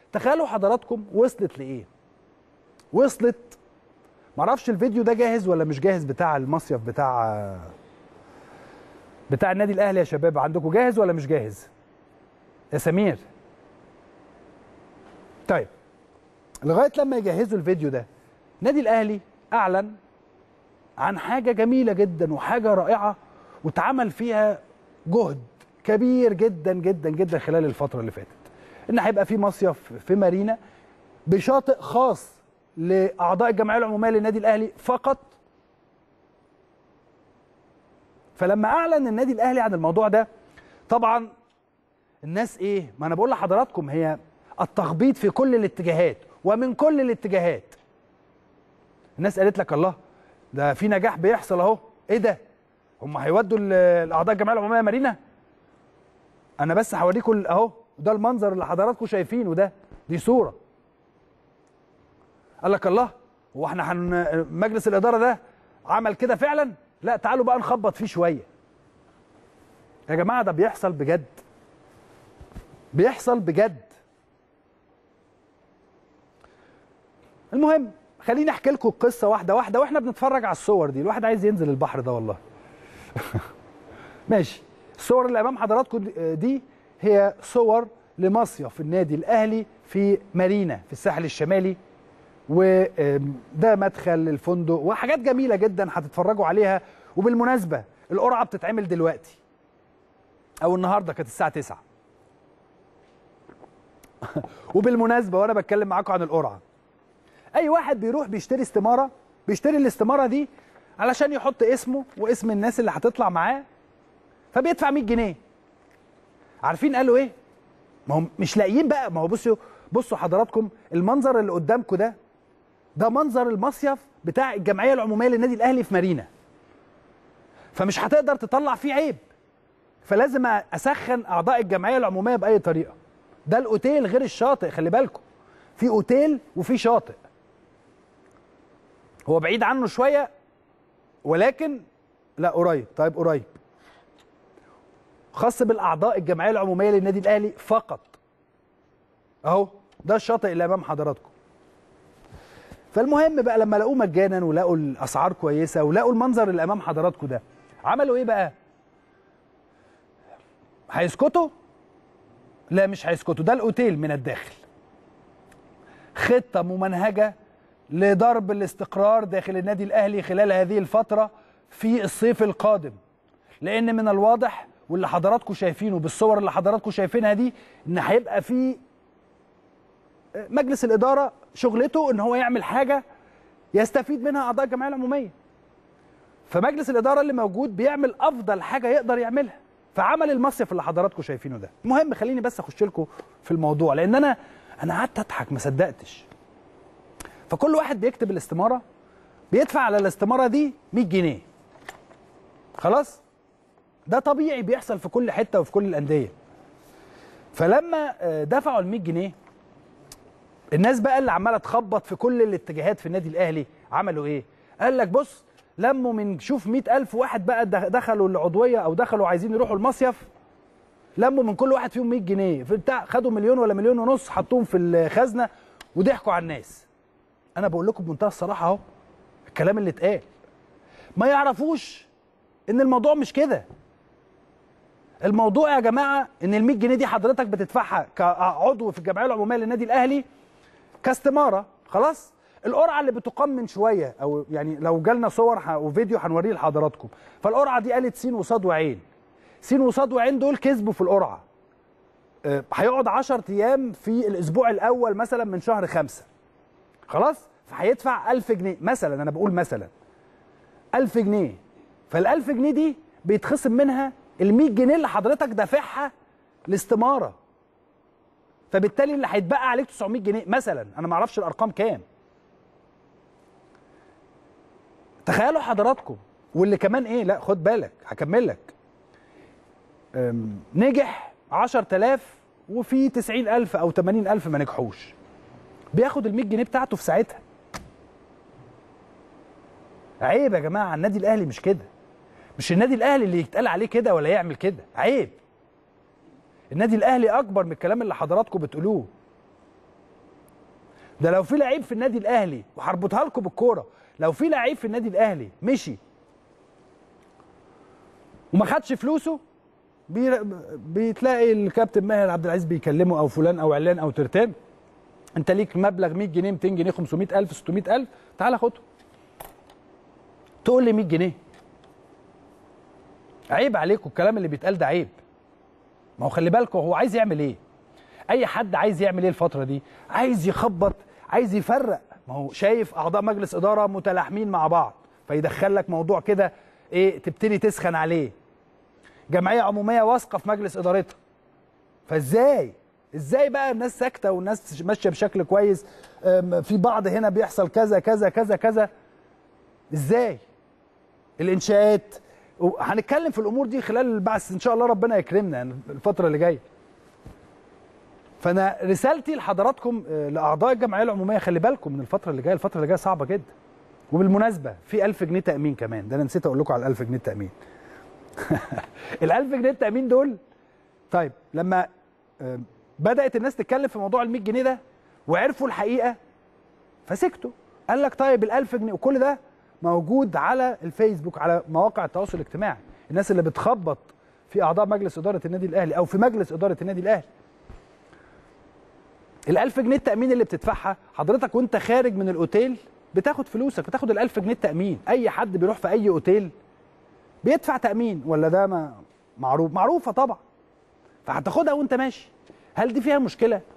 تخيلوا حضراتكم وصلت لايه وصلت معرفش الفيديو ده جاهز ولا مش جاهز بتاع المصيف بتاع بتاع النادي الاهلي يا شباب عندكم جاهز ولا مش جاهز يا سمير طيب لغايه لما يجهزوا الفيديو ده النادي الاهلي اعلن عن حاجه جميله جدا وحاجه رائعه واتعمل فيها جهد كبير جدا جدا جدا خلال الفتره اللي فاتت ان هيبقى في مصيف في مارينا بشاطئ خاص لاعضاء الجمعيه العموميه للنادي الاهلي فقط فلما اعلن النادي الاهلي عن الموضوع ده طبعا الناس ايه ما انا بقول لحضراتكم هي التخبيط في كل الاتجاهات ومن كل الاتجاهات الناس قالت لك الله ده في نجاح بيحصل اهو ايه ده هم هيودوا الاعضاء الجمعيه العموميه مارينا انا بس هوريكم اهو ده المنظر اللي حضراتكم شايفينه ده دي صوره قال لك الله هو احنا حن مجلس الاداره ده عمل كده فعلا لا تعالوا بقى نخبط فيه شويه يا جماعه ده بيحصل بجد بيحصل بجد المهم خليني احكي لكم القصه واحده واحده واحنا بنتفرج على الصور دي الواحد عايز ينزل البحر ده والله ماشي الصور اللي امام حضراتكم دي هي صور لمصيف النادي الاهلي في مارينا في الساحل الشمالي وده مدخل الفندق وحاجات جميله جدا هتتفرجوا عليها وبالمناسبه القرعه بتتعمل دلوقتي او النهارده كانت الساعه 9 وبالمناسبه وانا بتكلم معاكم عن القرعه اي واحد بيروح بيشتري استماره بيشتري الاستماره دي علشان يحط اسمه واسم الناس اللي هتطلع معاه فبيدفع 100 جنيه عارفين قالوا ايه ما هم مش لاقيين بقى ما هو بصوا بصوا حضراتكم المنظر اللي قدامكم ده ده منظر المصيف بتاع الجمعيه العموميه للنادي الاهلي في مارينا فمش هتقدر تطلع فيه عيب فلازم اسخن اعضاء الجمعيه العموميه باي طريقه ده الاوتيل غير الشاطئ خلي بالكم في اوتيل وفي شاطئ هو بعيد عنه شويه ولكن لا قريب طيب قريب خاص بالاعضاء الجمعيه العموميه للنادي الاهلي فقط اهو ده الشاطئ اللي امام حضراتكم فالمهم بقى لما لقوه مجانا ولقوا الاسعار كويسه ولقوا المنظر اللي امام حضراتكم ده عملوا ايه بقى هيسكتوا لا مش هيسكتوا ده الاوتيل من الداخل خطه ممنهجه لضرب الاستقرار داخل النادي الاهلي خلال هذه الفتره في الصيف القادم لان من الواضح واللي حضراتكم شايفينه بالصور اللي حضراتكم شايفينها دي ان هيبقى في مجلس الاداره شغلته ان هو يعمل حاجه يستفيد منها اعضاء الجمعيه العموميه فمجلس الاداره اللي موجود بيعمل افضل حاجه يقدر يعملها فعمل المصيف اللي حضراتكم شايفينه ده المهم خليني بس اخش لكم في الموضوع لان انا انا قعدت اضحك ما صدقتش فكل واحد بيكتب الاستماره بيدفع على الاستماره دي 100 جنيه خلاص ده طبيعي بيحصل في كل حته وفي كل الانديه فلما دفعوا ال 100 جنيه الناس بقى اللي عماله تخبط في كل الاتجاهات في النادي الاهلي عملوا ايه قال لك بص لموا من شوف 100000 واحد بقى دخلوا العضويه او دخلوا عايزين يروحوا المصيف لموا من كل واحد فيهم 100 جنيه في بتاع خدوا مليون ولا مليون ونص حطوهم في الخزنه وضحكوا على الناس انا بقول لكم بمنتهى الصراحه اهو الكلام اللي اتقال ما يعرفوش ان الموضوع مش كده الموضوع يا جماعه ان ال 100 جنيه دي حضرتك بتدفعها كعضو في الجمعيه العموميه للنادي الاهلي كاستماره خلاص القرعه اللي بتقام من شويه او يعني لو جالنا صور وفيديو هنوريه لحضراتكم فالقرعه دي قالت سين وصاد وعين سين وصاد وعين دول كسبوا في القرعه هيقعد 10 ايام في الاسبوع الاول مثلا من شهر خمسة خلاص فهيدفع 1000 جنيه مثلا انا بقول مثلا 1000 جنيه فال 1000 جنيه دي بيتخصم منها ال 100 جنيه اللي حضرتك دافعها الاستماره فبالتالي اللي هيتبقى عليك 900 جنيه مثلا انا ما اعرفش الارقام كام تخيلوا حضراتكم واللي كمان ايه لا خد بالك هكمل لك نجح 10000 وفي 90000 او 80000 ما نجحوش بياخد ال 100 جنيه بتاعته في ساعتها عيب يا جماعه النادي الاهلي مش كده مش النادي الاهلي اللي يتقال عليه كده ولا يعمل كده عيب النادي الاهلي اكبر من الكلام اللي حضراتكم بتقولوه ده لو في لعيب في النادي الاهلي وهربطها لكم بالكوره لو في لعيب في النادي الاهلي مشي وما خدش فلوسه بي... بتلاقي الكابتن ماهر عبد العزيز بيكلمه او فلان او علان او ترتان انت ليك مبلغ 100 جنيه 200 جنيه 500000 600000 تعالى خده تقول لي 100 جنيه عيب عليكم الكلام اللي بيتقال ده عيب ما هو خلي بالكم هو عايز يعمل ايه اي حد عايز يعمل ايه الفتره دي عايز يخبط عايز يفرق ما هو شايف اعضاء مجلس اداره متلاحمين مع بعض فيدخل لك موضوع كده ايه تبتدي تسخن عليه جمعيه عموميه واثقه في مجلس ادارتها فازاي ازاي بقى الناس ساكته والناس ماشيه بشكل كويس أم، في بعض هنا بيحصل كذا كذا كذا كذا ازاي الانشاءات و- هنتكلم في الامور دي خلال البعث ان شاء الله ربنا يكرمنا يعني الفتره اللي جايه فانا رسالتي لحضراتكم آه، لاعضاء الجمعيه العموميه خلي بالكم من الفتره اللي جايه الفتره اللي جايه صعبه جدا وبالمناسبه في 1000 جنيه تامين كمان ده انا نسيت اقول لكم على ال 1000 جنيه تامين ال 1000 جنيه التامين دول طيب لما آه، بدات الناس تتكلم في موضوع ال 100 جنيه ده وعرفوا الحقيقه فسكتوا قال لك طيب ال 1000 جنيه وكل ده موجود على الفيسبوك على مواقع التواصل الاجتماعي الناس اللي بتخبط في اعضاء مجلس اداره النادي الاهلي او في مجلس اداره النادي الاهلي ال 1000 جنيه التامين اللي بتدفعها حضرتك وانت خارج من الاوتيل بتاخد فلوسك بتاخد ال 1000 جنيه التامين اي حد بيروح في اي اوتيل بيدفع تامين ولا ده ما معروف معروفه طبعا فهتاخدها وانت ماشي هل دي فيها مشكله